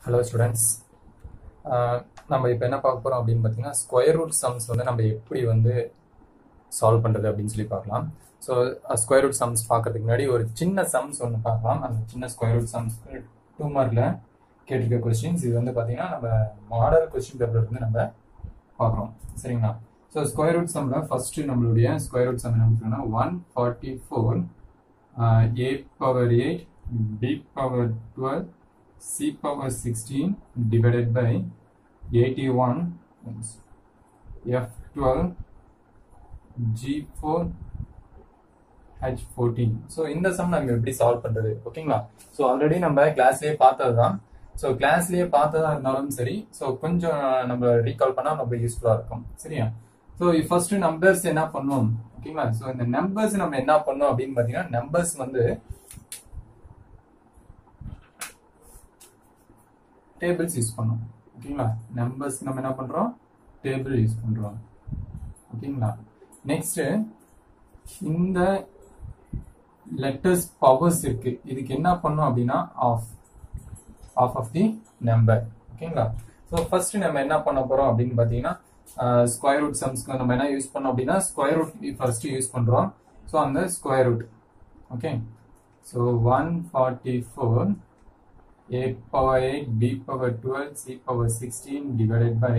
hello students நம்ம இப்போ என்ன பார்க்க போகிறோம் அப்படின்னு பார்த்தீங்கன்னா ஸ்கொயர் ரூட் சம்ஸ் வந்து நம்ம எப்படி வந்து சால்வ் பண்ணுறது அப்படின்னு சொல்லி பார்க்கலாம் ஸோ ஸ்கொயர் ரூட் சம்ஸ் பார்க்கறதுக்கு முன்னாடி ஒரு சின்ன சம்ஸ் ஒன்று பார்க்கலாம் அந்த சின்ன ஸ்கொயர் ரூட் சம்ஸ் டூ மார்க்கில் கேட்டிருக்க கொஸ்டின்ஸ் இது வந்து பார்த்தீங்கன்னா நம்ம மாடல் கொஸ்டின் பேப்பர் இருந்து நம்ம பார்க்குறோம் சரிங்களா ஸோ ஸ்கொயர் ரூட் சம்மில் ஃபஸ்ட்டு நம்மளுடைய ஸ்கொயர் ரூட் சம் என்ன கொடுத்துருங்கன்னா one forty four A power eight B power twelve c power 16 divided by 81 f12 g4 h14 so இந்த சம் நம்ம எப்படி சால்வ் பண்றது ஓகேங்களா ஸோ ஆல்ரெடி நம்ம கிளாஸ்லயே பார்த்தது தான் ஸோ கிளாஸ்லயே பார்த்ததா இருந்தாலும் சரி ஸோ கொஞ்சம் நம்ம ரீகால் பண்ணா நம்ம யூஸ்ஃபுல்லா இருக்கும் சரியா ஸோ ஃபர்ஸ்ட் நம்பர்ஸ் என்ன பண்ணுவோம் ஓகேங்களா ஸோ இந்த நம்பர்ஸ் நம்ம என்ன பண்ணோம் அப்படின்னு பார்த்தீங்கன்னா நம்பர்ஸ் வந்து டேபிள்ஸ் யூஸ் பண்ணோம் ஓகேங்களா நம்பர்ஸ் நம்ம என்ன பண்றோம் டேபிள் யூஸ் பண்றோம் ஓகேங்களா நெக்ஸ்ட் இந்த லெட்டர்ஸ் பவர்ஸ் இருக்கு இதுக்கு என்ன பண்ணும் அப்படின்னா of of of the number ஓகேங்களா ஸோ ஃபர்ஸ்ட் நம்ம என்ன பண்ண போறோம் அப்படின்னு பார்த்தீங்கன்னா ஸ்கொயர் ரூட் சம்ஸ்க்கு நம்ம என்ன யூஸ் பண்ணோம் அப்படின்னா ஸ்கொயர் ரூட் ஃபர்ஸ்ட் யூஸ் பண்றோம் ஸோ அந்த square root okay so one forty four a power 8 b power 12 c power 16 divided by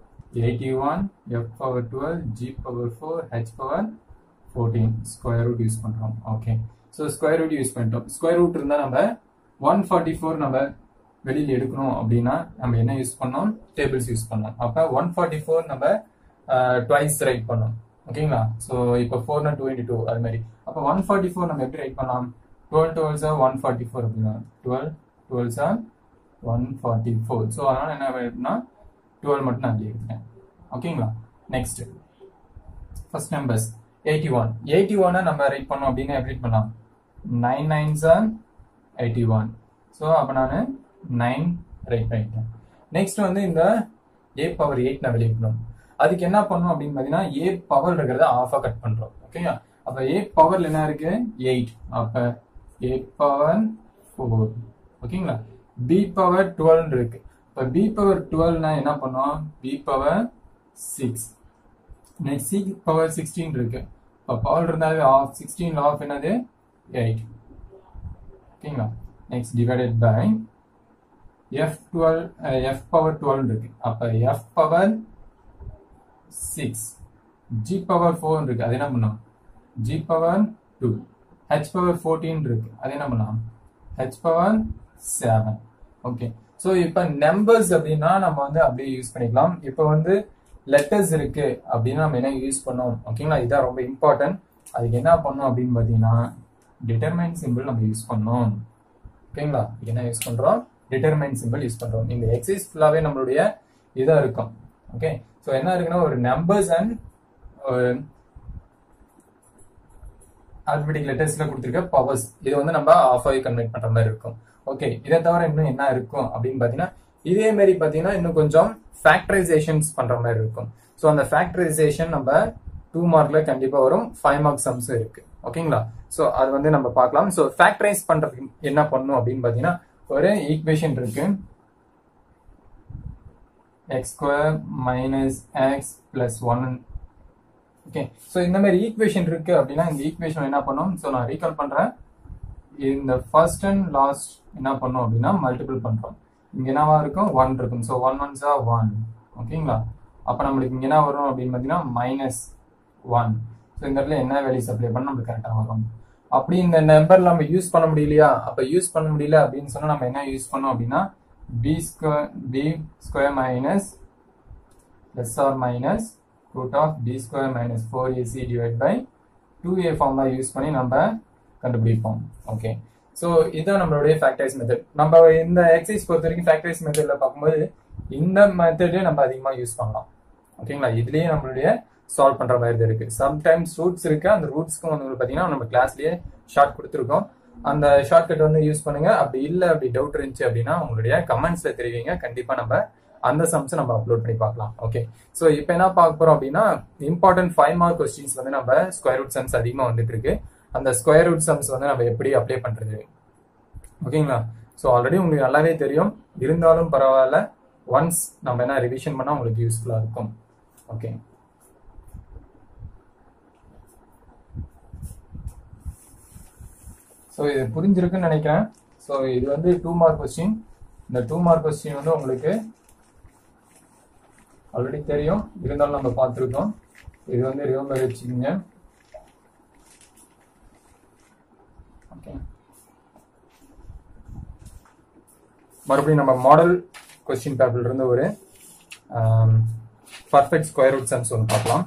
81 f power 12 g power 4 h power 14 square root use பண்றோம் okay so square root use பண்ணிட்டோம் square root இருந்தா நம்ம one forty four நம்ம வெளியில் எடுக்கணும் அப்படின்னா நம்ம என்ன யூஸ் பண்ணோம் டேபிள்ஸ் யூஸ் பண்ணோம் அப்போ ஒன் ஃபார்ட்டி ஃபோர் நம்ம ட்வைஸ் ரைட் பண்ணோம் ஓகேங்களா ஸோ இப்போ ஃபோர்னா டூ இன்டி டூ அது மாதிரி அப்போ ஒன் ஃபார்ட்டி ஃபோர் நம்ம எப்படி ரைட் பண்ணலாம் டுவெல் டுவெல்ஸா ஒன் ஃபார்ட்டி ஃபோர் அப்படின்னா டுவெல் டுவெல் சார் ஒன் ஃபார்ட்டி ஃபோர் ஸோ அதனால் என்ன வேணும்னா டுவெல் மட்டும் நான் எழுதியிருக்கேன் ஓகேங்களா next first numbers eighty one eighty ஒனை நம்ம ரைட் பண்ணோம் அப்படின்னு எப்படி பண்ணலாம் நைன் நைன் சார் எயிட்டி ஒன் ஸோ அப்போ நான் நைன் ரைட் பண்ணிட்டேன் நெக்ஸ்ட் வந்து இந்த ஏ பவர் எயிட் நான் வெளியிடணும் அதுக்கு என்ன பண்ணணும் அப்படின்னு பார்த்தீங்கன்னா ஏ பவர் இருக்கிறத ஆஃபாக கட் பண்ணுறோம் ஓகேங்களா அப்போ ஏ பவர்ல என்ன இருக்கு எயிட் அப்போ ஏ பவர் ஃபோர் ஓகேங்களா பி பவர் டுவெல் இருக்கு இப்போ பி பவர் டுவெல்னா என்ன பண்ணுவோம் B power six next C power sixteen இருக்கு இப்போ பவர் இருந்தாலே ஆஃப் சிக்ஸ்டீன் ஆஃப் என்னது எயிட் ஓகேங்களா next divided by F twelve F power twelve இருக்கு அப்போ F power six G power four இருக்கு அது என்ன பண்ணும் G power two H power fourteen இருக்கு அது என்ன பண்ணலாம் H power seven okay so இப்போ நம்பர்ஸ் அப்படின்னா நம்ம வந்து அப்படியே யூஸ் பண்ணிக்கலாம் இப்போ வந்து லெட்டர்ஸ் இருக்கு அப்படின்னா நம்ம என்ன யூஸ் பண்ணோம் ஓகேங்களா இதான் ரொம்ப இம்பார்ட்டன்ட் அதுக்கு என்ன பண்ணோம் அப்படின்னு பார்த்தீங்கன்னா டிட்டர்மைன் சிம்பிள் நம்ம யூஸ் பண்ணோம் ஓகேங்களா என்ன யூஸ் பண்றோம் டிட்டர்மைன் சிம்பிள் யூஸ் பண்றோம் இந்த எக்ஸசைஸ் ஃபுல்லாவே நம்மளுடைய இதா இருக்கும் ஓகே ஸோ என்ன இருக்குன்னா ஒரு நம்பர்ஸ் அண்ட் ஆல்பபெட்டிக் லெட்டர்ஸ்ல கொடுத்துருக்க பவர்ஸ் இது வந்து நம்ம ஆஃப் ஆகி கன்வெர்ட் பண்ற மாதிரி இருக்கும் ஓகே இதை தவிர இன்னும் என்ன இருக்கும் அப்படின்னு பாத்தீங்கன்னா இதே மாதிரி பாத்தீங்கன்னா இன்னும் கொஞ்சம் ஃபேக்டரைசேஷன்ஸ் பண்ற மாதிரி இருக்கும் ஸோ அந்த ஃபேக்டரைசேஷன் நம்ம டூ மார்க்ல கண்டிப்பா வரும் ஃபைவ் மார்க் சம்ஸ் இருக்கு ஓகேங்களா ஸோ அது வந்து நம்ம பார்க்கலாம் ஸோ ஃபேக்டரைஸ் பண்றதுக்கு என்ன பண்ணும் அப்படின்னு பாத்தீங்கன்னா ஒரு ஈக்குவேஷன் இருக்கு X square minus X plus one okay so இந்த மாதிரி ஈக்குவேஷன் இருக்கு அப்படின்னா இந்த ஈக்குவேஷன் என்ன பண்ணும் ஸோ நான் ரீகால் பண்றேன் இந்த ஃபர்ஸ்ட் அண்ட் லாஸ்ட் என்ன பண்ணும் அப்படின்னா மல்டிபிள் பண்றோம் இங்க என்னவா இருக்கும் ஒன் இருக்கும் ஸோ ஒன் ஒன் சா ஒன் ஓகேங்களா அப்ப நம்மளுக்கு இங்க என்ன வரும் அப்படின்னு பார்த்தீங்கன்னா மைனஸ் ஒன் ஸோ இந்த இடத்துல என்ன வேல்யூஸ் அப்ளை பண்ண நம்மளுக்கு கரெக்டாக வரும் அப்படி இந்த நம்பர் நம்ம யூஸ் பண்ண முடியலையா அப்ப யூஸ் பண்ண முடியல அப்படின்னு சொன்னா நம்ம என்ன யூஸ் பண்ணோம் அப்படின்னா B square B square minus plus or minus root of b square minus 4ac divided by 2a formula use பண்ணி நம்ம கண்டுபிடிப்போம் ஓகே ஸோ இதுதான் நம்மளுடைய ஃபேக்டரைஸ் மெத்தட் நம்ம இந்த எக்ஸசைஸ் பொறுத்த வரைக்கும் ஃபேக்டரைஸ் மெத்தட்ல பார்க்கும்போது இந்த மெத்தடே நம்ம அதிகமாக யூஸ் பண்ணலாம் ஓகேங்களா இதுலயே நம்மளுடைய சால்வ் பண்ற மாதிரி இருக்கு சம்டைம்ஸ் ரூட்ஸ் இருக்கு அந்த ரூட்ஸ்க்கும் வந்து பார்த்தீங்கன்னா நம்ம கிளாஸ்லயே ஷார்ட் கொடுத்துருக்கோம் அந்த ஷார்ட்கட் வந்து யூஸ் பண்ணுங்க அப்படி இல்லை அப்படி டவுட் இருந்துச்சு அப்படின்னா உங்களுடைய கமெண்ட்ஸ்ல தெரிவிங்க கண்டிப்பா நம்ம அந்த சம்ஸ் நம்ம அப்லோட் பண்ணி பார்க்கலாம் ஓகே ஸோ இப்போ என்ன பார்க்க போறோம் அப்படின்னா இம்பார்ட்டன்ட் ஃபைவ் மார்க் கொஸ்டின்ஸ் வந்து நம்ம ஸ்கொயர் ரூட் சம்ஸ் அதிகமாக வந்துட்டு இருக்கு அந்த ஸ்கொயர் ரூட் சம்ஸ் வந்து நம்ம எப்படி அப்ளை பண்றது ஓகேங்களா ஸோ ஆல்ரெடி உங்களுக்கு நல்லாவே தெரியும் இருந்தாலும் பரவாயில்ல ஒன்ஸ் நம்ம என்ன ரிவிஷன் பண்ணால் உங்களுக்கு யூஸ்ஃபுல்லாக இருக்கும் ஓகே ஸோ இது புரிஞ்சிருக்குன்னு நினைக்கிறேன் ஸோ இது வந்து டூ மார்க் கொஸ்டின் இந்த டூ மார்க் கொஸ்டின் வந்து உங்களுக்கு ஆல்ரெடி தெரியும் இருந்தாலும் நம்ம பார்த்துருக்கோம் இது வந்து ரிவம்பர் வச்சுக்கோங்க ஓகே மறுபடியும் நம்ம மாடல் கொஸ்டின் பேப்பர்ல இருந்து ஒரு பர்ஃபெக்ட் ஸ்கொயர் ரூட் சம்ஸ் ஒன்று பார்க்கலாம்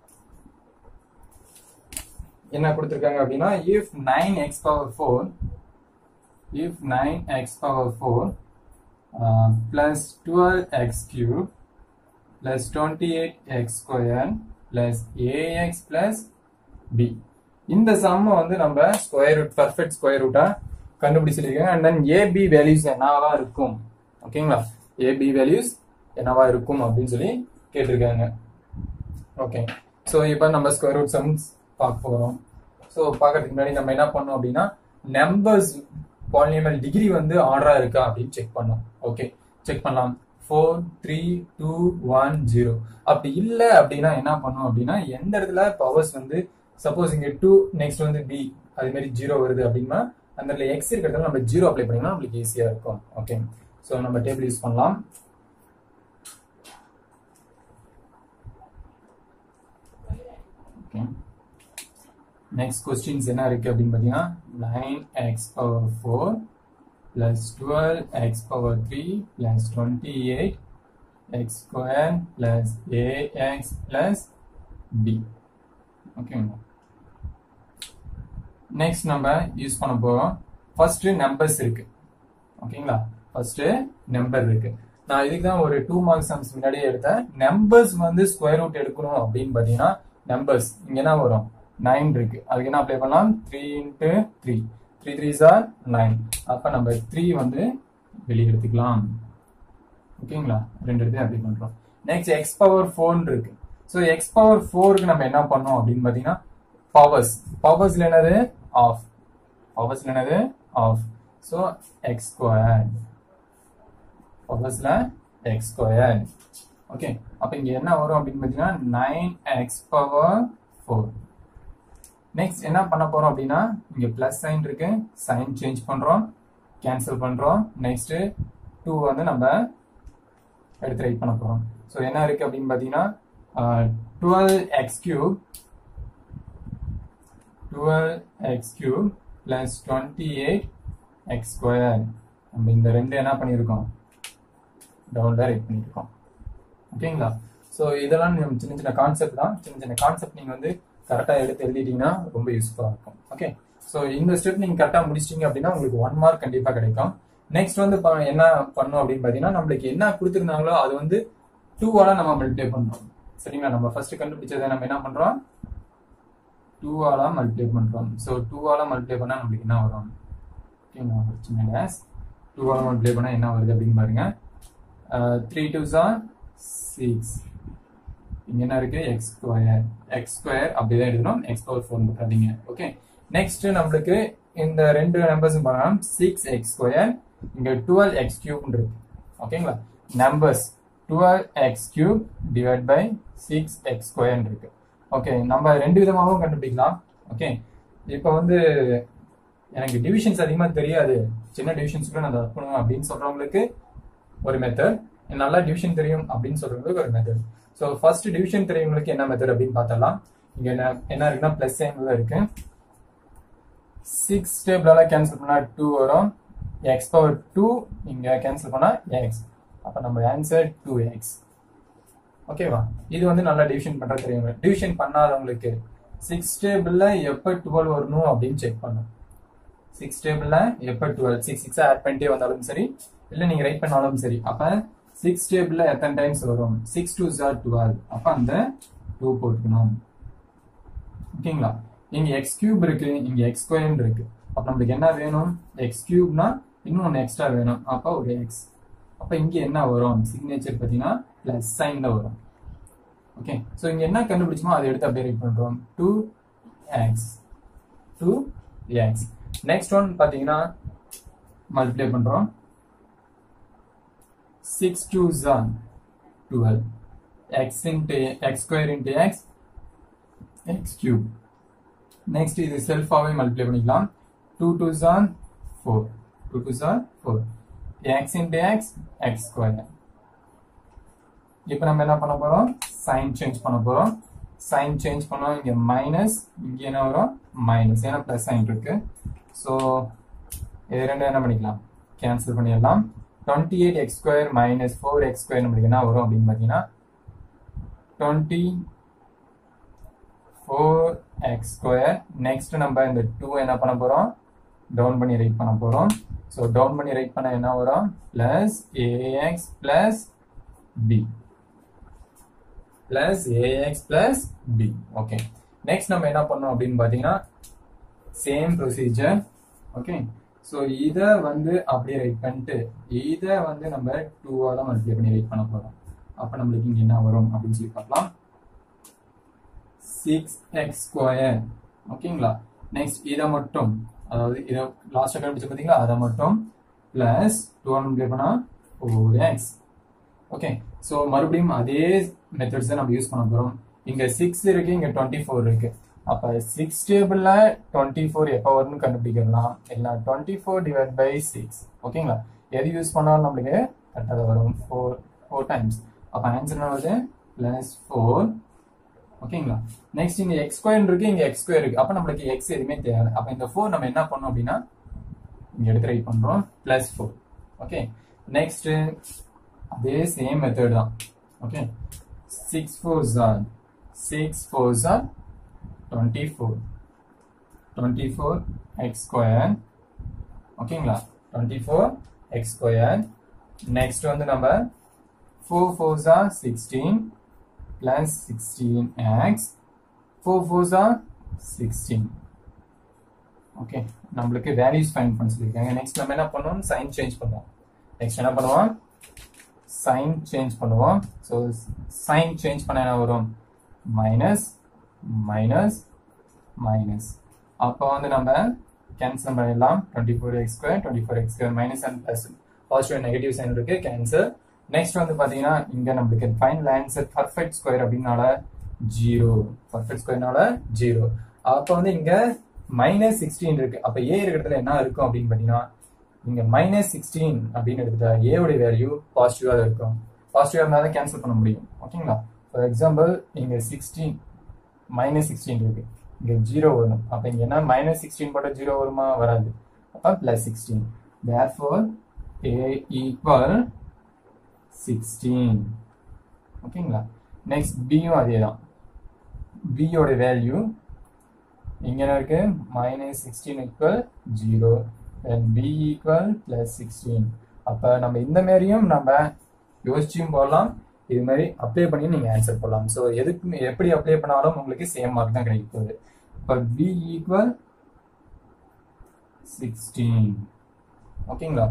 என்ன கொடுத்துருக்காங்க அப்படின்னா if nine X power four if nine X power four plus twelve X cube plus twenty eight X square plus A X plus B இந்த சம்மை வந்து நம்ம ஸ்கொயர் ரூட் பர்ஃபெக்ட் ஸ்கொயர் ரூட்டா கண்டுபிடிச்சிருக்காங்க அண்ட் தென் ஏபி வேல்யூஸ் என்னவா இருக்கும் ஓகேங்களா AB values என்னவா இருக்கும் அப்படின்னு சொல்லி கேட்டிருக்காங்க ஓகே ஸோ இப்போ நம்ம ஸ்கொயர் ரூட் சம்ஸ் பார்க்க போகிறோம் ஸோ பார்க்கறதுக்கு முன்னாடி நம்ம என்ன பண்ணோம் அப்படின்னா நம்பர்ஸ் பாலினியமல் டிகிரி வந்து ஆர்டரா இருக்கா அப்படின்னு செக் பண்ணோம் ஓகே செக் பண்ணலாம் four three two one zero அப்படி இல்லை அப்படின்னா என்ன பண்ணும் அப்படின்னா எந்த இடத்துல பவர்ஸ் வந்து சப்போஸ் இங்க டூ நெக்ஸ்ட் வந்து பி அது மாதிரி ஜீரோ வருது அப்படின்னா அந்த இடத்துல எக்ஸ் இருக்கிறதுல நம்ம ஜீரோ அப்ளை பண்ணிங்கன்னா நம்மளுக்கு ஈஸியா இருக்கும் ஓகே ஸோ நம்ம டேபிள் யூஸ் பண்ணலாம் ஓகே நெக்ஸ்ட் கொஸ்டின்ஸ் என்ன இருக்கு அப்படின்னு பார்த்தீங்கன்னா nine X power four plus twelve X power three plus twenty eight X square plus A X plus B ஓகேங்களா நெக்ஸ்ட் நம்ம யூஸ் பண்ண போறோம் ஃபர்ஸ்ட் நம்பர்ஸ் இருக்கு ஓகேங்களா ஃபர்ஸ்ட் நம்பர் இருக்கு நான் இதுக்கு தான் ஒரு டூ மார்க்ஸ் சம்ஸ் முன்னாடியே எடுத்தேன் நம்பர்ஸ் வந்து ஸ்கொயர் ரூட் எடுக்கணும் அப்படின்னு பார்த்தீங்கன்னா நம்பர்ஸ் இங்க என்ன வரும் நைன் இருக்கு அதுக்கு என்ன அப்ளை பண்ணலாம் three into three three three சார் நைன் அப்ப நம்ம த்ரீ வந்து வெளியே எடுத்துக்கலாம் ஓகேங்களா ரெண்டு இடத்தையும் அப்ளை பண்றோம் நெக்ஸ்ட் எக்ஸ் பவர் ஃபோர் இருக்கு ஸோ எக்ஸ் பவர் ஃபோருக்கு நம்ம என்ன பண்ணோம் அப்படின்னு பார்த்தீங்கன்னா பவர்ஸ் பவர்ஸ்ல என்னது ஆஃப் பவர்ஸ்ல என்னது ஆஃப் ஸோ எக்ஸ் ஸ்கொயர் பவர்ஸ்ல எக்ஸ் ஸ்கொயர் ஓகே அப்ப இங்க என்ன வரும் அப்படின்னு பார்த்தீங்கன்னா nine X power four next என்ன பண்ண போறோம் அப்படின்னா இங்க பிளஸ் சைன் இருக்கு சைன் சேஞ்ச் பண்றோம் கேன்சல் பண்றோம் நெக்ஸ்ட் டூ வந்து நம்ம எடுத்து ரைட் பண்ண போறோம் ஸோ என்ன இருக்கு அப்படின்னு பார்த்தீங்கன்னா twelve X cube twelve X cube plus twenty eight X square நம்ம இந்த ரெண்டு என்ன பண்ணியிருக்கோம் டவுன்ல ரைட் பண்ணியிருக்கோம் ஓகேங்களா ஸோ இதெல்லாம் நம்ம சின்ன சின்ன கான்செப்ட் தான் சின்ன சின்ன கான்செப்ட் நீங்கள் வந்து கரெக்டாக எடுத்து எழுதிட்டீங்கன்னா ரொம்ப யூஸ்ஃபுல்லாக இருக்கும் ஓகே ஸோ இந்த ஸ்டெப் நீங்கள் கரெக்டாக முடிச்சிட்டீங்க அப்படின்னா உங்களுக்கு ஒன் மார்க் கண்டிப்பாக கிடைக்கும் நெக்ஸ்ட் வந்து என்ன பண்ணும் அப்படின்னு பார்த்தீங்கன்னா நம்மளுக்கு என்ன கொடுத்துருந்தாங்களோ அது வந்து டூவால நம்ம மல்டிப்ளை பண்ணுறோம் சரிங்களா நம்ம ஃபர்ஸ்ட் கண்டுபிடிச்சதை நம்ம என்ன பண்ணுறோம் டூவால மல்டிப்ளை பண்ணுறோம் ஸோ டூவால மல்டிப்ளை பண்ணால் நம்மளுக்கு என்ன வரும் ஓகேங்களா சின்ன டேஸ் டூவால மல்டிப்ளை பண்ணால் என்ன வருது அப்படின்னு பாருங்க த்ரீ டூ சார் சிக்ஸ் இங்க என்ன இருக்கு எக்ஸ் ஸ்கொயர் எக்ஸ் ஸ்கொயர் அப்படிதான் எழுதணும் எக்ஸ் பவர் ஃபோர் போட்டாதீங்க ஓகே நெக்ஸ்ட் நம்மளுக்கு இந்த ரெண்டு நம்பர்ஸ் பார்க்கலாம் சிக்ஸ் எக்ஸ் ஸ்கொயர் இங்க டுவெல் எக்ஸ் கியூப் இருக்கு ஓகேங்களா numbers twelve X cube divide by six X square இருக்கு ஓகே நம்ம ரெண்டு விதமாகவும் கண்டுபிடிக்கலாம் ஓகே இப்போ வந்து எனக்கு டிவிஷன்ஸ் அதிகமாக தெரியாது சின்ன டிவிஷன்ஸ் கூட நான் பண்ணுவேன் அப்படின்னு சொல்றவங்களுக்கு ஒரு மெத்தட் நல்லா டிவிஷன் தெரியும் அப்படின்னு சொல்றவங்களுக்கு ஒரு மெத்தட் ஸோ ஃபர்ஸ்ட் டிவிஷன் தெரியுங்களுக்கு என்ன மெத்தட் அப்படின்னு பார்த்தலாம் இங்க என்ன என்ன இருக்குன்னா பிளஸ் சைன்ல இருக்கு சிக்ஸ் டேபிளால கேன்சல் பண்ணா டூ வரும் எக்ஸ் பவர் டூ இங்க கேன்சல் பண்ணா எக்ஸ் அப்ப நம்ம ஆன்சர் டூ எக்ஸ் ஓகேவா இது வந்து நல்லா டிவிஷன் பண்ற தெரியும் டிவிஷன் பண்ணாதவங்களுக்கு சிக்ஸ் டேபிள்ல எப்போ டுவெல் வரணும் அப்படின்னு செக் பண்ணும் சிக்ஸ் டேபிள்ல எப்போ டுவெல் சிக்ஸ் சிக்ஸ் ஆட் பண்ணிட்டே வந்தாலும் சரி இல்லை நீங்க ரைட் பண்ணாலும் சரி அப்ப சிக்ஸ் டேபிள்ல எத்தனை டைம்ஸ் வரும் சிக்ஸ் டூ ஜார் டுவெல் அப்ப அந்த டூ போட்டுக்கணும் ஓகேங்களா இங்க எக்ஸ் கியூப் இருக்கு இங்க எக்ஸ் ஸ்கொயர் இருக்கு அப்ப நம்மளுக்கு என்ன வேணும் எக்ஸ் கியூப்னா இன்னும் ஒன்று எக்ஸ்ட்ரா வேணும் அப்ப ஒரு எக்ஸ் அப்ப இங்க என்ன வரும் சிக்னேச்சர் பார்த்தீங்கன்னா பிளஸ் சைன்ல வரும் ஓகே ஸோ இங்க என்ன கண்டுபிடிச்சோமோ அதை எடுத்து அப்படியே ரைட் பண்றோம் two X two X next one பார்த்தீங்கன்னா மல்டிப்ளை பண்றோம் சிக்ஸ் டூ ஜான் twelve X into X square into X X cube next இது செல்ஃபாவே மல்டிப்ளை பண்ணிக்கலாம் டூ டூ ஜான் ஃபோர் டூ டூ ஜான் four X into X X square இப்போ நம்ம என்ன பண்ண போறோம் சைன் சேஞ்ச் பண்ண போறோம் சைன் சேஞ்ச் பண்ணோம் இங்க மைனஸ் இங்க என்ன வரும் மைனஸ் ஏன்னா பிளஸ் சைன் இருக்கு ஸோ இது ரெண்டும் என்ன பண்ணிக்கலாம் கேன்சல் பண்ணிடலாம் twenty eight X square minus four X square நம்மளுக்கு என்ன வரும் அப்படின்னு பார்த்தீங்கன்னா twenty four X square next நம்ம இந்த டூ என்ன பண்ண போறோம் டவுன் பண்ணி ரைட் பண்ண போறோம் ஸோ டவுன் பண்ணி ரைட் பண்ண என்ன வரும் plus A X plus B plus A X plus B okay next நம்ம என்ன பண்ணோம் அப்படின்னு பார்த்தீங்கன்னா சேம் ப்ரொசீஜர் ஓகே ஸோ இதை வந்து அப்படியே ரைட் பண்ணிட்டு இதை வந்து நம்ம டூவால மல்டிப்ளை பண்ணி ரைட் பண்ண போறோம் அப்போ நம்மளுக்கு இங்கே என்ன வரும் அப்படின்னு சொல்லி பார்க்கலாம் சிக்ஸ் எக்ஸ் ஸ்கொயர் ஓகேங்களா நெக்ஸ்ட் இதை மட்டும் அதாவது இதை லாஸ்ட் கண்டுபிடிச்சு பார்த்தீங்களா அதை மட்டும் பிளஸ் டூ மல்டிப்ளை பண்ணா ஃபோர் எக்ஸ் ஓகே ஸோ மறுபடியும் அதே மெத்தட்ஸ் தான் நம்ம யூஸ் பண்ண போறோம் இங்க சிக்ஸ் இருக்கு இங்க டுவெண்ட்டி ஃபோர் இருக்கு அப்ப சிக்ஸ் டேபிள்ல டுவெண்ட்டி ஃபோர் எப்போ வரும்னு கண்டுபிடிக்கலாம் இல்லை twenty four divide by six ஓகேங்களா எது யூஸ் பண்ணாலும் நம்மளுக்கு கரெக்டாக வரும் ஃபோர் ஃபோர் டைம்ஸ் அப்போ ஆன்சர் என்ன வருது பிளஸ் ஃபோர் ஓகேங்களா நெக்ஸ்ட் இங்க எக்ஸ் ஸ்கொயர் இருக்கு இங்க எக்ஸ் ஸ்கொயர் இருக்கு அப்ப நம்மளுக்கு எக்ஸ் எதுவுமே தேவை அப்ப இந்த ஃபோர் நம்ம என்ன பண்ணோம் அப்படின்னா இங்க எடுத்து ரைட் பண்றோம் பிளஸ் ஃபோர் ஓகே நெக்ஸ்ட் அதே சேம் மெத்தட் தான் okay six four are six four are twenty four twenty four X square ஓகேங்களா twenty four X square next வந்து நம்ம four four are sixteen plus 16x 4 4s are 16 okay நம்மளுக்கு values find பண்ண சொல்லியிருக்காங்க next நம்ம என்ன பண்ணுவோம் சைன் சேஞ்ச் பண்ணுவோம் நெக்ஸ்ட் என்ன பண்ணுவோம் சைன் சேஞ்ச் பண்ணுவோம் ஸோ சைன் சேஞ்ச் பண்ண என்ன வரும் மைனஸ் மைனஸ் மைனஸ் அப்போ வந்து நம்ம கேன்சல் பண்ணிடலாம் twenty four X square twenty four X square minus and plus positive negative sign இருக்கு கேன்சல் நெக்ஸ்ட் வந்து பாத்தீங்கன்னா இங்க நம்மளுக்கு ஃபைனல் ஆன்சர் பர்ஃபெக்ட் ஸ்கொயர் அப்படின்னால ஜீரோ பர்ஃபெக்ட் ஸ்கொயர்னால ஜீரோ அப்போ வந்து இங்க மைனஸ் சிக்ஸ்டீன் இருக்கு அப்ப ஏ இருக்கிறதுல என்ன இருக்கும் அப்படின்னு பாத்தீங்கன்னா இங்க மைனஸ் சிக்ஸ்டீன் அப்படின்னு எடுத்துட்டா ஏ உடைய வேல்யூ பாசிட்டிவா தான் இருக்கும் பாசிட்டிவா இருந்தா தான் கேன்சல் பண்ண முடியும் ஓகேங்களா ஃபார் எக்ஸாம்பிள் இங்க சிக்ஸ்டீன் மைனஸ் சிக்ஸ்டீன் இருக்கு இங்க ஜீரோ வரும் அப்ப இங்க என்ன மைனஸ் சிக்ஸ்டீன் போட்ட ஜீரோ வருமா வராது அப்ப plus sixteen therefore a equal sixteen ஓகேங்களா நெக்ஸ்ட் பியும் அதே தான் பியோட வேல்யூ இங்க என்ன இருக்கு minus sixteen equal zero then b equal plus sixteen அப்போ நம்ம இந்த மாதிரியும் நம்ம யோசிச்சும் போடலாம் இது மாதிரி அப்ளை பண்ணி நீங்க ஆன்சர் போடலாம் ஸோ எதுக்கு எப்படி அப்ளை பண்ணாலும் உங்களுக்கு சேம் மார்க் தான் கிடைக்க போகுது இப்போ பி ஈக்குவல் சிக்ஸ்டீன் ஓகேங்களா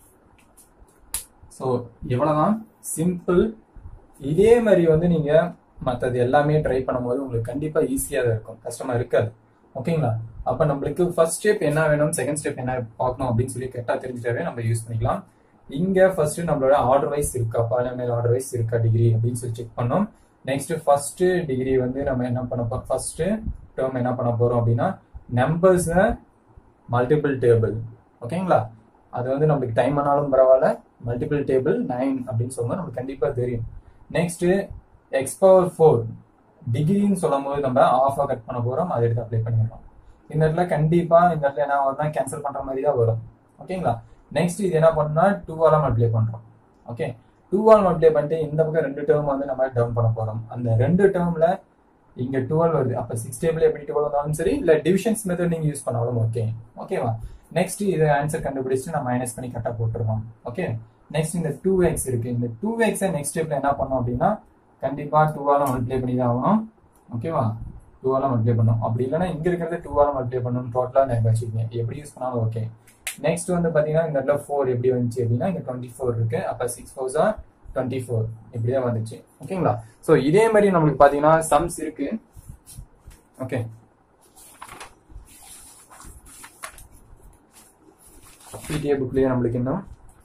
ஸோ இவ்வளவுதான் சிம்பிள் இதே மாதிரி வந்து நீங்க மற்றது எல்லாமே ட்ரை பண்ணும்போது உங்களுக்கு கண்டிப்பா ஈஸியா தான் இருக்கும் கஷ்டமா இருக்காது ஓகேங்களா அப்ப நம்மளுக்கு ஃபர்ஸ்ட் ஸ்டெப் என்ன வேணும் செகண்ட் ஸ்டெப் என்ன பார்க்கணும் அப்படின்னு சொல்லி கரெக்டா தெரிஞ்சுட்டாவே நம்ம யூஸ் பண்ணிக்கலாம் இங்க ஃபர்ஸ்ட் நம்மளோட ஆர்டர் வைஸ் இருக்கா பாலியமேல் ஆர்டர் வைஸ் இருக்கா டிகிரி அப்படின்னு சொல்லி செக் பண்ணோம் நெக்ஸ்ட் ஃபர்ஸ்ட் டிகிரி வந்து நம்ம என்ன பண்ண போறோம் ஃபர்ஸ்ட் டேர்ம் என்ன பண்ண போறோம் அப்படின்னா நம்பர்ஸ் மல்டிபிள் டேபிள் ஓகேங்களா அது வந்து நம்மளுக்கு டைம் ஆனாலும் பரவாயில்ல மல்டிபிள் டேபிள் நைன் அப்படின்னு சொல்லும்போது நமக்கு கண்டிப்பா தெரியும் நெக்ஸ்ட் எக்ஸ் பவர் ஃபோர் டிகிரின்னு சொல்லும் போது நம்ம ஆஃபாக கட் பண்ண போறோம் அதை எடுத்து அப்ளை பண்ணிடுறோம் இந்த இடத்துல கண்டிப்பா இந்த இடத்துல என்ன வரும்னா கேன்சல் பண்ற மாதிரி தான் வரும் ஓகேங்களா நெக்ஸ்ட் இது என்ன பண்ணா டூ ஆல மல்டிப்ளை பண்றோம் ஓகே டூ ஆல் மல்டிப்ளை பண்ணிட்டு இந்த பக்கம் ரெண்டு டேர்ம் வந்து நம்ம டவுன் பண்ண போறோம் அந்த ரெண்டு டேர்ம்ல இங்க டுவெல் வருது அப்ப சிக்ஸ் டேபிள் எப்படி டுவெல் வந்தாலும் சரி இல்ல டிவிஷன்ஸ் மெத்தட் நீங்க யூஸ் பண்ணாலும் ஓகே ஓகேவா நெக்ஸ்ட் இது ஆன்சர் கண்டுபிடிச்சு நம்ம மைனஸ் பண்ணி கரெக்டா போட்டுருவோம் ஓகே நெக்ஸ்ட் இந்த டூ எக்ஸ் இருக்கு இந்த டூ எக்ஸை நெக்ஸ்ட் ஸ்டெப்ல என்ன பண்ணோம் அப்படின்னா கண்டிப்பா டூவால மல்டிப்ளை பண்ணி தான் ஆகணும் ஓகேவா டூவால மல்டிப்ளை பண்ணும் அப்படி இல்லைன்னா இங்க இருக்கிறது டூவால மல்டிப்ளை பண்ணணும் டோட்டலா ஞாபகம் வச்சுக்கோங்க எப்படி யூஸ் பண்ணாலும் ஓகே நெக்ஸ்ட் வந்து பாத்தீங்கன்னா இந்த இடத்துல ஃபோர் எப்படி வந்துச்சு அப்படின்னா இங்க டுவெண்ட்டி ஃபோர் இருக்கு அப்ப சிக்ஸ் ஃபோர்ஸா டுவெண்ட்டி ஃபோர் இப்படிதான் வந்துச்சு ஓகேங்களா ஸோ இதே மாதிரி நம்மளுக்கு பாத்தீங்கன்னா சம்ஸ் இருக்கு ஓகே பிடிஏ புக்லயே நம்மளுக்கு இன்னும்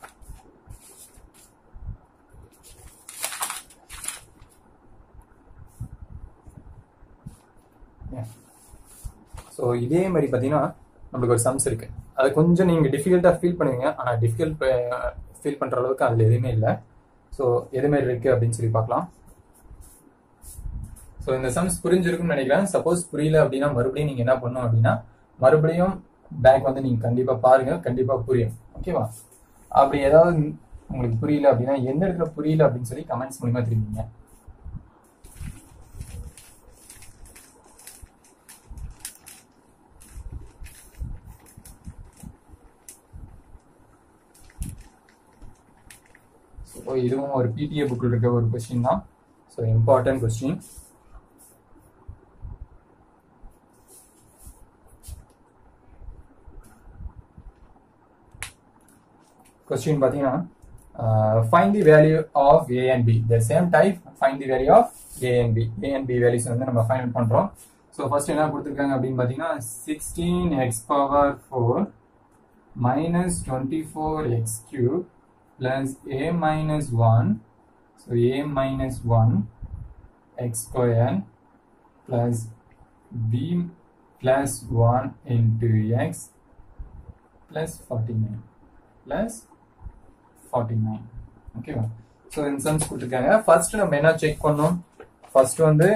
ஸோ இதே மாதிரி பார்த்தீங்கன்னா நம்மளுக்கு ஒரு சம்ஸ் இருக்கு அது கொஞ்சம் நீங்கள் டிஃபிகல்ட்டாக ஃபீல் பண்ணுவீங்க ஆனால் டிஃபிகல்ட் ஃபீல் பண்ணுற அளவுக்கு அதில் எதுவுமே இல்லை ஸோ எது மாதிரி இருக்கு அப்படின்னு சொல்லி பார்க்கலாம் ஸோ இந்த சம்ஸ் புரிஞ்சிருக்கும்னு நினைக்கிறேன் சப்போஸ் புரியல அப்படின்னா மறுபடியும் நீங்கள் என்ன பண்ணணும் அப்படின்னா மறுபடியும் பேக் வந்து நீங்கள் கண்டிப்பாக பாருங்க கண்டிப்பாக புரியும் ஓகேவா அப்படி ஏதாவது உங்களுக்கு புரியல அப்படின்னா எந்த இடத்துல புரியல அப்படின்னு சொல்லி கமெண்ட்ஸ் மூலியமா தெரிவிங்க ஸோ இதுவும் ஒரு பிடிஏ புக்கில் இருக்க ஒரு கொஸ்டின் தான் ஸோ இம்பார்ட்டன்ட் கொஸ்டின் கொஸ்டின் பார்த்தீங்கன்னா find the value of a and b the same type find the value of a and b a and b values வந்து நம்ம ஃபைண்ட் பண்ணுறோம் ஸோ ஃபர்ஸ்ட் என்ன கொடுத்துருக்காங்க அப்படின்னு பார்த்தீங்கன்னா sixteen x power four minus 24x cube plus a minus 1 so a minus 1 x square plus b plus 1 into x plus 49 plus 49 ஓகேவா so இந்த sums கொடுத்துருக்காங்க ஃபர்ஸ்ட் நம்ம என்ன செக் பண்ணோம் ஃபர்ஸ்ட் வந்து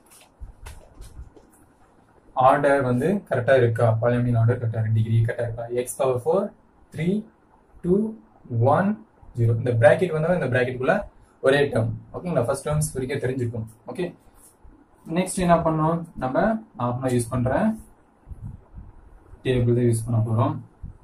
ஆர்டர் வந்து கரெக்டாக இருக்கா பாலியமின் ஆர்டர் கரெக்டாக டிகிரி கரெக்டாக இருக்கா x power four three two one zero இந்த பிராக்கெட் வந்து இந்த பிராக்கெட்டுக்குள்ள ஒரே டேர்ம் ஓகேங்களா ஃபர்ஸ்ட் டேர்ம்ஸ் வரைக்கும் தெரிஞ்சிருக்கும் ஓகே நெக்ஸ்ட் என்ன பண்ணோம் நம்ம நார்மலாக யூஸ் பண்ணுற டேபிள் தான் யூஸ் பண்ண போகிறோம்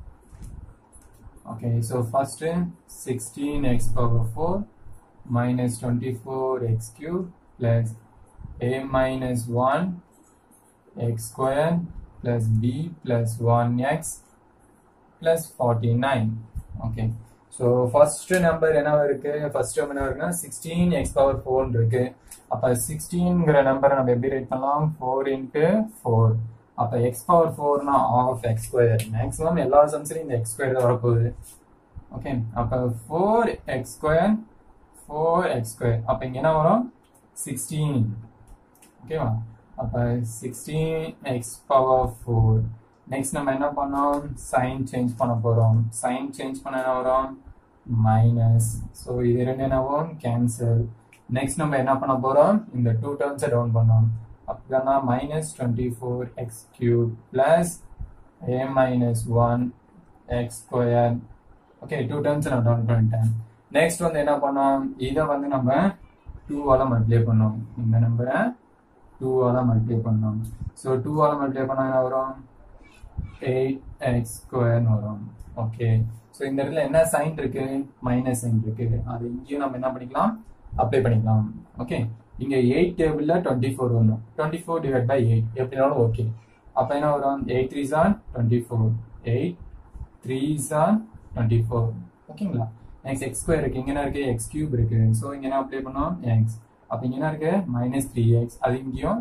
okay so first sixteen x power four minus twenty four x cube plus a minus one x square plus b plus 1x plus 49 okay so first number என்ன இருக்கு first term என்ன இருக்குன்னா 16 x power 4 இருக்கு அப்ப 16ங்கிற நம்பரை நம்ம எப்படி write பண்ணலாம் 4 into 4 அப்ப x power 4 னா half x square மேக்ஸிமம் எல்லா சம்ஸ்லயும் இந்த x square தான் வரப்போகுது ஓகே அப்ப 4 x square 4 x square அப்ப இங்க என்ன வரும் 16 ஓகேவா அப்போ sixteen x power four next நம்ம என்ன பண்ணோம் சைன் சேஞ்ச் பண்ண போகிறோம் சைன் சேஞ்ச் பண்ண என்ன வரும் மைனஸ் ஸோ இது ரெண்டு என்னவும் கேன்சல் நெக்ஸ்ட் நம்ம என்ன பண்ண போகிறோம் இந்த டூ டேர்ம்ஸை டவுன் பண்ணோம் அப்படின்னா minus twenty four x cube plus a minus one x square okay two terms நான் டவுன் பண்ணிட்டேன் நெக்ஸ்ட் வந்து என்ன பண்ணோம் இதை வந்து நம்ம டூவால மல்டிப்ளை பண்ணோம் இந்த நம்பரை டூவால் மல்டிப்ளை பண்ணோம் ஸோ டூவால் மல்டிப்ளை பண்ணால் என்ன வரும் எயிட் எக்ஸ் ஸ்கொயர்னு வரும் ஓகே ஸோ இந்த இடத்துல என்ன சைன் இருக்கு மைனஸ் சைன் இருக்கு அது இங்கேயும் நம்ம என்ன பண்ணிக்கலாம் அப்ளை பண்ணிக்கலாம் ஓகே இங்க எயிட் டேபிள்ல டுவெண்ட்டி ஃபோர் வரணும் twenty four divide by eight எப்படினாலும் ஓகே அப்போ என்ன வரும் எயிட் த்ரீ சான் டுவெண்ட்டி ஃபோர் எயிட் த்ரீ சான் டுவெண்ட்டி ஃபோர் ஓகேங்களா நெக்ஸ்ட் எக்ஸ் ஸ்கொயர் இருக்கு இங்க என்ன இருக்கு எக்ஸ் கியூப் இருக்கு ஸோ இங்க என்ன அப்ளை பண்ணோம் எக்ஸ் அப்போ இங்க என்ன இருக்கு மைனஸ் த்ரீ எக்ஸ் அது இங்கேயும்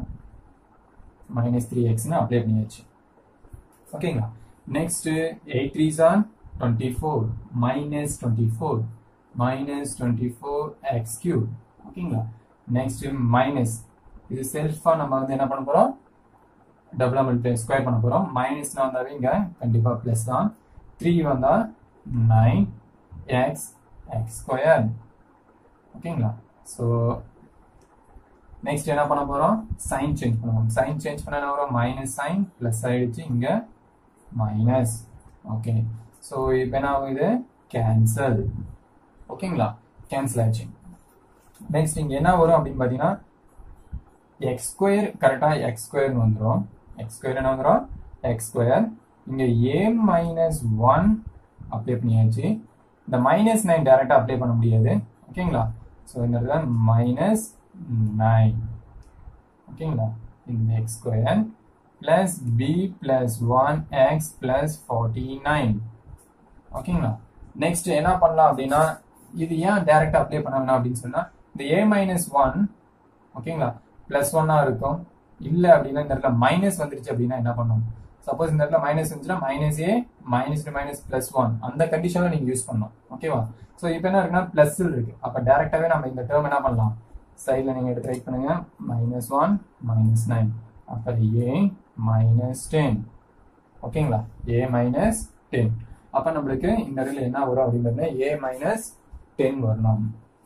மைனஸ் த்ரீ எக்ஸ்னு அப்ளை பண்ணியாச்சு ஓகேங்களா நெக்ஸ்ட் எயிட் த்ரீ சான் twenty four minus twenty four minus twenty four x cube ஓகேங்களா நெக்ஸ்ட் மைனஸ் இது செல்ஃபா நம்ம வந்து என்ன பண்ண போறோம் டபுள் மல்டிப்ளை ஸ்கொயர் பண்ண போறோம் மைனஸ்னா வந்தாவே இங்க கண்டிப்பா பிளஸ் தான் த்ரீ வந்தா நைன் எக்ஸ் எக்ஸ் ஸ்கொயர் ஓகேங்களா ஸோ நெக்ஸ்ட் என்ன பண்ண போறோம் சைன் சேஞ்ச் பண்ணுவோம் சைன் சேஞ்ச் பண்ண என்ன வரும் மைனஸ் சைன் பிளஸ் ஆயிடுச்சு இங்க மைனஸ் ஓகே ஸோ இப்போ என்ன ஆகுது கேன்சல் ஓகேங்களா கேன்சல் ஆயிடுச்சு நெக்ஸ்ட் இங்க என்ன வரும் அப்படின்னு பாத்தீங்கன்னா எக்ஸ் ஸ்கொயர் கரெக்டா எக்ஸ் ஸ்கொயர்னு வந்துடும் எக்ஸ் ஸ்கொயர் என்ன வந்துடும் எக்ஸ் ஸ்கொயர் இங்க ஏ மைனஸ் ஒன் அப்ளை பண்ணியாச்சு இந்த மைனஸ் நைன் டைரக்டா அப்ளை பண்ண முடியாது ஓகேங்களா ஸோ இந்த இடத்துல மைனஸ் நைன் ஓகேங்களா இந்த x square plus B plus one x plus forty nine ஓகேங்களா நெக்ஸ்ட் என்ன பண்ணலாம் அப்படின்னா இது ஏன் டைரக்டா அப்ளை பண்ண வேணாம் அப்படின்னு சொன்னா இந்த ஏ மைனஸ் ஒன் ஓகேங்களா பிளஸ் ஒன்னா இருக்கும் இல்ல அப்படின்னா இந்த இடத்துல மைனஸ் வந்துருச்சு அப்படின்னா என்ன பண்ணும் சப்போஸ் இந்த இடத்துல மைனஸ் இருந்துச்சுன்னா minus a minus two minus plus one அந்த கண்டிஷன்ல நீங்க யூஸ் பண்ணணும் ஓகேவா ஸோ இப்போ என்ன இருக்குன்னா பிளஸ் இருக்கு அப்ப டேரக்டாவே நம்ம இந்த டேர்ம் என்ன பண்ணலாம் சைடில் நீங்க எடுத்து ரைட் பண்ணுங்க மைனஸ் ஒன் மைனஸ் நைன் அப்ப ஏ மைனஸ் டென் ஓகேங்களா ஏ மைனஸ் டென் அப்ப நம்மளுக்கு இந்த இடத்துல என்ன வரும் அப்படிங்கிறது ஏ மைனஸ் டென் வரணும்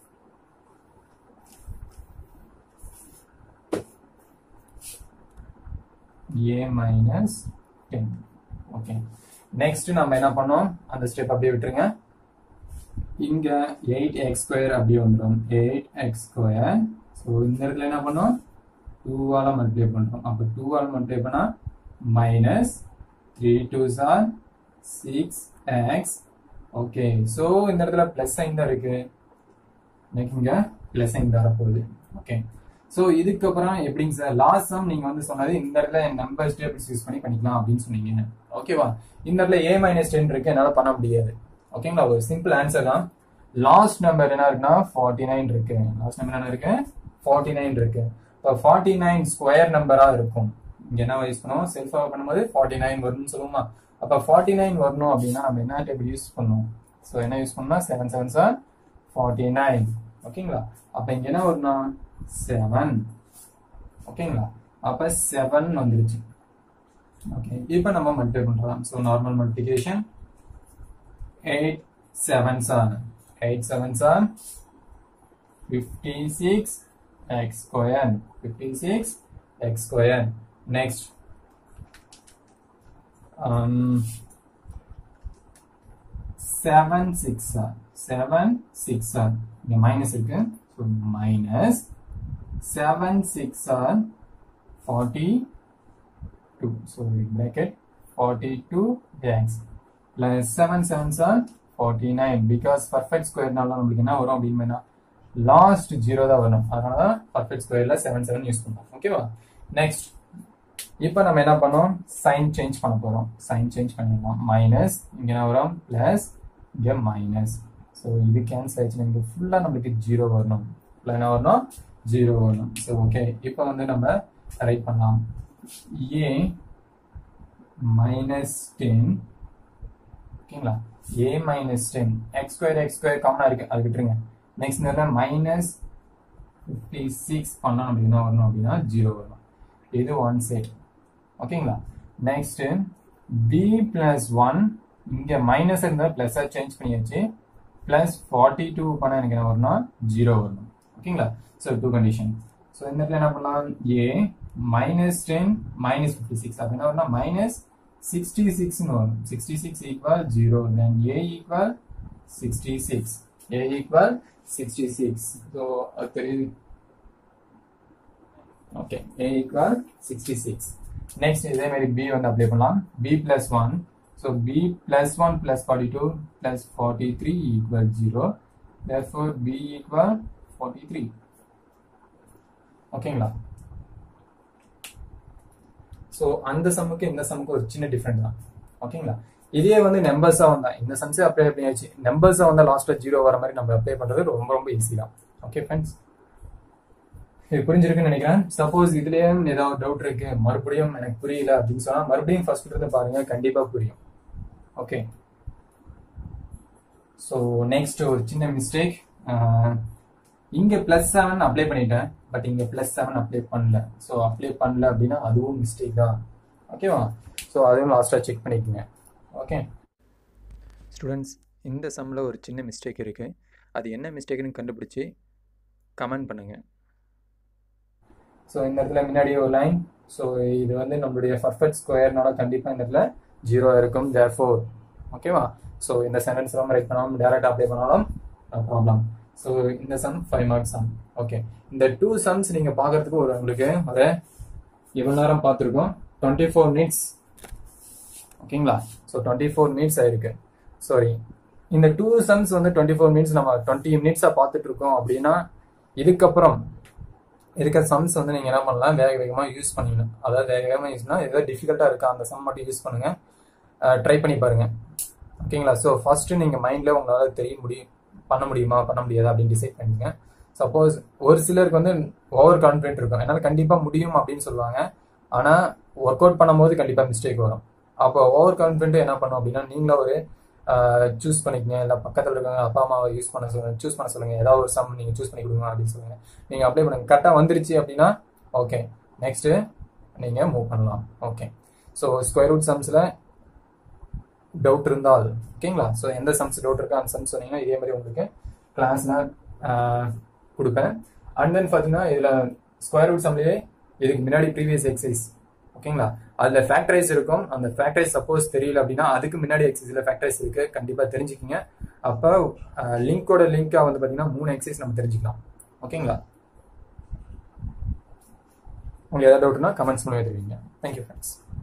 a minus ten okay next நம்ம என்ன பண்ணோம் அந்த ஸ்டெப் அப்படியே விட்டுருங்க இங்க எயிட் எக்ஸ் ஸ்கொயர் அப்படியே வந்துடும் எயிட் எக்ஸ் ஸ்கொயர் ஸோ இந்த இடத்துல என்ன பண்ணோம் டூவால மல்டிப்ளை பண்றோம் அப்போ டூவால் மல்டிப்ளை பண்ணா minus three two are six x okay so இந்த இடத்துல பிளஸ் சைன் தான் இருக்கு எனக்கு இங்க பிளஸ் சைன் தான் வரப்போகுது ஓகே ஸோ இதுக்கப்புறம் எப்படிங்க சார் லாஸ்ட் சம் நீங்க வந்து சொன்னது இந்த இடத்துல நம்பர் ஸ்டேபிள்ஸ் யூஸ் பண்ணி பண்ணிக்கலாம் அப்படின்னு சொன்னீங்க ஓகேவா இந்த இடத்துல ஏ மைனஸ் டென் இருக்கு என்னால பண்ண முடியாது ஓகேங்களா ஒரு சிம்பிள் ஆன்சர் தான் லாஸ்ட் நம்பர் என்ன இருக்குன்னா ஃபார்ட்டி நைன் இருக்கு லாஸ்ட் நம்பர் என்ன இருக்கு ஃபார்ட்டி நைன் இருக்கு இப்போ ஃபார்ட்டி நைன் ஸ்கொயர் நம்பரா இருக்கும் இங்க என்ன யூஸ் பண்ணுவோம் செல்ஃபா பண்ணும்போது ஃபார்ட்டி நைன் வரும்னு சொல்லுவோமா அப்ப ஃபார்ட்டி நைன் வரணும் அப்படின்னா நம்ம என்ன டேபிள் யூஸ் பண்ணுவோம் ஸோ என்ன யூஸ் பண்ணோம் seven seven are forty nine ஓகேங்களா அப்ப இங்க என்ன வரும்னா செவன் ஓகேங்களா அப்ப செவன் வந்துருச்சு ஓகே இப்போ நம்ம மல்டிப்ளை பண்றோம் so normal multiplication eight seven are eight seven are fifty six X square fifty six X square next seven six are seven six are இங்க மைனஸ் இருக்கு so minus seven six are forty two so bracket forty two x plus seven seven are forty nine because perfect ஸ்கொயர்னால நம்மளுக்கு என்ன வரும் அப்படின்னு last zero தான் வரும் அதனால தான் பர்ஃபெக்ட் ஸ்கொயர்ல செவன் செவன் யூஸ் பண்ணுறோம் ஓகேவா நெக்ஸ்ட் இப்போ நம்ம என்ன பண்ணோம் சைன் சேஞ்ச் பண்ண போறோம் சைன் சேஞ்ச் பண்ணிடலாம் மைனஸ் இங்க என்ன வரும் பிளஸ் இங்க மைனஸ் ஸோ இது கேன்சல் ஆயிடுச்சு இங்க ஃபுல்லா நம்மளுக்கு ஜீரோ வரணும் ஃபுல்லா என்ன வரணும் ஜீரோ வரணும் ஸோ ஓகே இப்போ வந்து நம்ம ரைட் பண்ணலாம் ஏ மைனஸ் டென் ஓகேங்களா a minus ten x square x square காமனா இருக்கு அது விட்டுருங்க நெக்ஸ்ட் நேரம் மைனஸ் ஃபிஃப்டி சிக்ஸ் பண்ணோம் நம்மளுக்கு என்ன வரணும் அப்படின்னா ஜீரோ வரணும் இது ஒன் சைட் ஓகேங்களா நெக்ஸ்ட் பி பிளஸ் ஒன் இங்க மைனஸ் இருந்தா பிளஸ் சேஞ்ச் பண்ணியாச்சு பிளஸ் ஃபார்ட்டி டூ பண்ண எனக்கு என்ன வரணும் ஜீரோ வரணும் ஓகேங்களா ஸோ டூ கண்டிஷன் ஸோ இந்த இடத்துல என்ன பண்ணலாம் a minus ten minus fifty six அப்போ என்ன வரணும் மைனஸ் சிக்ஸ்டி சிக்ஸ்னு வரும் sixty six equal zero then a equal sixty six a equal sixty six so தெரியுது okay a equal sixty six next இதே மாதிரி பி வந்து அப்ளை பண்ணலாம் b plus one so b plus one plus forty two plus forty three equal zero therefore b equal forty three ஓகேங்களா so அந்த சம்முக்கு இந்த சம்முக்கு ஒரு சின்ன டிஃப்ரெண்ட் தான் ஓகேங்களா இதே வந்து நம்பர்ஸா வந்தா இந்த சம்ஸே அப்ளை பண்ணியாச்சு நம்பர்ஸா வந்தா லாஸ்ட்ல ஜீரோ வர மாதிரி நம்ம அப்ளை பண்றது ரொம்ப ரொம்ப ஈஸி தான் ஓகே ஃப்ரெண்ட்ஸ் இது புரிஞ்சிருக்குன்னு நினைக்கிறேன் சப்போஸ் இதுலயே ஏதாவது டவுட் இருக்கு மறுபடியும் எனக்கு புரியல அப்படின்னு சொன்னா மறுபடியும் ஃபர்ஸ்ட் இருந்து பாருங்க கண்டிப்பா புரியும் ஓகே ஸோ நெக்ஸ்ட் ஒரு சின்ன மிஸ்டேக் இங்க பிளஸ் செவன் அப்ளை பண்ணிட்டேன் பட் இங்க பிளஸ் செவன் அப்ளை பண்ணல ஸோ அப்ளை பண்ணல அப்படின்னா அதுவும் மிஸ்டேக் தான் ஓகேவா ஸோ அதையும் லாஸ்ட்டாக செக் பண்ணிக்கோங்க ஓகே ஸ்டூடெண்ட்ஸ் இந்த சம்மில் ஒரு சின்ன மிஸ்டேக் இருக்குது அது என்ன மிஸ்டேக்னு கண்டுபிடிச்சி கமெண்ட் பண்ணுங்கள் ஸோ இந்த இடத்துல முன்னாடி ஒரு லைன் ஸோ இது வந்து நம்மளுடைய பர்ஃபெக்ட் ஸ்கொயர்னால கண்டிப்பாக இந்த இடத்துல ஜீரோ இருக்கும் தேர் ஃபோர் ஓகேவா ஸோ இந்த சென்டென்ஸ் எல்லாம் ரைட் பண்ணாலும் டேரக்ட் அப்ளை பண்ணாலும் ப்ராப்ளம் ஸோ இந்த sum five marks sum okay இந்த டூ சம்ஸ் நீங்கள் பார்க்கறதுக்கு ஒரு உங்களுக்கு ஒரு இவ்வளோ நேரம் பார்த்துருக்கோம் டுவெண்ட்டி ஃபோர் மினிட்ஸ் ஓகேங்களா ஸோ டுவெண்ட்டி ஃபோர் மினிட்ஸ் ஆயிருக்கு சாரி இந்த டூ சம்ஸ் வந்து டுவெண்ட்டி ஃபோர் மினிட்ஸ் நம்ம டுவெண்ட்டி மினிட்ஸாக பார்த்துட்டு இருக்கோம் அப்படின்னா இதுக்கப்புறம் இருக்க சம்ஸ் வந்து நீங்கள் என்ன பண்ணலாம் வேக வேகமாக யூஸ் பண்ணிக்கணும் அதாவது வேக வேகமாக யூஸ்னா ஏதாவது டிஃபிகல்ட்டாக இருக்கா அந்த சம் மட்டும் யூஸ் பண்ணுங்க ட்ரை பண்ணி பாருங்க ஓகேங்களா ஸோ ஃபர்ஸ்ட் நீங்கள் மைண்டில் உங்களால் தெரிய முடியும் பண்ண முடியுமா பண்ண முடியாதா அப்படின்னு டிசைட் பண்ணுங்க சப்போஸ் ஒரு சிலருக்கு வந்து ஓவர் கான்ஃபிடென்ட் இருக்கும் என்னால் கண்டிப்பாக முடியும் அப்படின்னு சொல்லுவாங்க ஆனால் ஒர்க் அவுட் பண்ணும்போது கண்டிப்பாக மிஸ்டேக் வரும் அப்போ ஓவர் கான்ஃபிடென்ட் என்ன பண்ணும் அப்படின்னா நீங்களா ஒரு சூஸ் பண்ணிக்கங்க இல்லை பக்கத்தில் இருக்காங்க அப்பா அம்மாவை யூஸ் பண்ண சொல்லுங்க சூஸ் பண்ண சொல்லுங்க ஏதாவது ஒரு சம் நீங்கள் சூஸ் பண்ணி கொடுங்க அப்படின்னு சொல்லுங்க நீங்கள் அப்ளை பண்ணுங்க கரெக்டாக வந்துருச்சு அப்படின்னா ஓகே நெக்ஸ்ட்டு நீங்கள் மூவ் பண்ணலாம் ஓகே ஸோ ஸ்கொயர் ரூட் சம்ஸில் டவுட் இருந்தால் ஓகேங்களா ஸோ எந்த சம்ஸ் டவுட் இருக்கோ அந்த சம்ஸ் சொன்னீங்கன்னா இதே மாதிரி உங்களுக்கு கிளாஸில் கொடுப்பேன் அண்ட் தென் பார்த்தீங்கன்னா இதில் ஸ்கொயர் ரூட் சம்லேயே இதுக்கு முன்னாடி ப்ரீவியஸ் எக்ஸசைஸ் ஓகேங்களா அதில் ஃபேக்டரைஸ் இருக்கும் அந்த ஃபேக்டரைஸ் சப்போஸ் தெரியல அப்படின்னா அதுக்கு முன்னாடி எக்ஸசைஸில் ஃபேக்டரைஸ் இருக்கு கண்டிப்பாக தெரிஞ்சுக்கிங்க அப்போ லிங்கோட லிங்காக வந்து பார்த்தீங்கன்னா மூணு எக்ஸசைஸ் நம்ம தெரிஞ்சுக்கலாம் ஓகேங்களா உங்களுக்கு ஏதாவது டவுட்னா கமெண்ட்ஸ் பண்ணி தெரிவிங்க தேங்க்யூ ஃப்ரெண்ட்ஸ்